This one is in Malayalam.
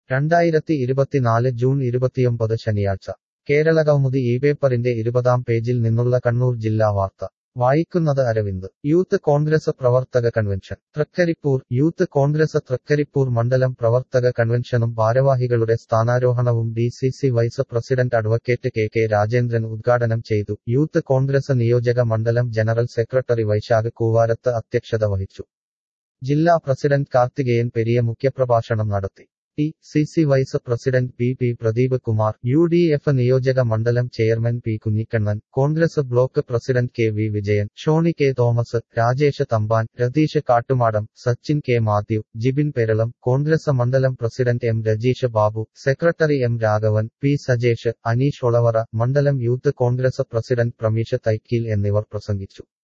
രണ്ടായിരത്തി ഇരുപത്തിനാല് ജൂൺ ഇരുപത്തിയൊമ്പത് ശനിയാഴ്ച കേരളകൗമുദി ഈ പേപ്പറിന്റെ ഇരുപതാം പേജിൽ നിന്നുള്ള കണ്ണൂർ ജില്ലാ വാർത്ത വായിക്കുന്നത് അരവിന്ദ് യൂത്ത് കോൺഗ്രസ് പ്രവർത്തക convention Trikaripur youth Congress Trikaripur മണ്ഡലം പ്രവർത്തക കൺവെൻഷനും ഭാരവാഹികളുടെ സ്ഥാനാരോഹണവും D C C vice president advocate K K Rajendran ഉദ്ഘാടനം ചെയ്തു യൂത്ത് കോൺഗ്രസ് നിയോജക മണ്ഡലം ജനറൽ സെക്രട്ടറി വൈശാഖ് കൂവാരത്ത് അധ്യക്ഷത വഹിച്ചു ജില്ലാ പ്രസിഡന്റ് കാർത്തികേയൻ പെരിയ മുഖ്യപ്രഭാഷണം നടത്തി T C C vice president P P Pradeep Kumar U D F നിയോജക മണ്ഡലം chairman P Kunhikannan Congress block president K V Vijayan Shoni K Thomas Rajesh Thampan Ratheesh Kattumadam Sachin K Mathew Jibin Peralam Congress മണ്ഡലം president M Rajeesh Babu secretary M Raghavan P Sajesh Aneesh Olavara മണ്ഡലം youth Congress president Prameesh Thaikeel എന്നിവർ പ്രസംഗിച്ചു